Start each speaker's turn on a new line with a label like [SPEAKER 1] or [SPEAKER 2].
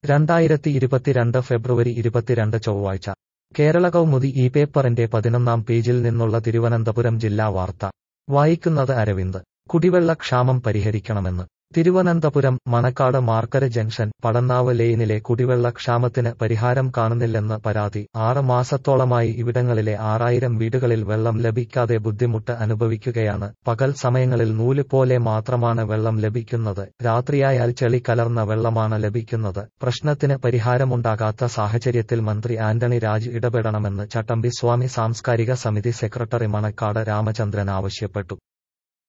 [SPEAKER 1] രണ്ടായിരത്തി ഇരുപത്തിരണ്ട് ഫെബ്രുവരി ഇരുപത്തിരണ്ട് ചൊവ്വാഴ്ച കേരള കൗമുദി ഈ പേപ്പറിന്റെ പതിനൊന്നാം പേജിൽ നിന്നുള്ള തിരുവനന്തപുരം ജില്ലാ വാർത്ത വായിക്കുന്നത് അരവിന്ദ് കുടിവെള്ളക്ഷാമം പരിഹരിക്കണമെന്ന് തിരുവനന്തപുരം മണക്കാട് മാർക്കര ജംഗ്ഷൻ പടന്നാവ് ലെയിനിലെ കുടിവെള്ളക്ഷാമത്തിന് പരിഹാരം കാണുന്നില്ലെന്ന് പരാതി ആറ് മാസത്തോളമായി ഇവിടങ്ങളിലെ ആറായിരം വീടുകളിൽ വെള്ളം ലഭിക്കാതെ ബുദ്ധിമുട്ട് അനുഭവിക്കുകയാണ് പകൽ സമയങ്ങളിൽ നൂല് പോലെ മാത്രമാണ് വെള്ളം ലഭിക്കുന്നത് രാത്രിയായാൽ ചെളി കലർന്ന വെള്ളമാണ് ലഭിക്കുന്നത് പ്രശ്നത്തിന് പരിഹാരമുണ്ടാകാത്ത സാഹചര്യത്തിൽ മന്ത്രി ആന്റണി രാജ് ഇടപെടണമെന്ന് ചട്ടമ്പി സ്വാമി സാംസ്കാരിക സമിതി സെക്രട്ടറി മണക്കാട് രാമചന്ദ്രൻ ആവശ്യപ്പെട്ടു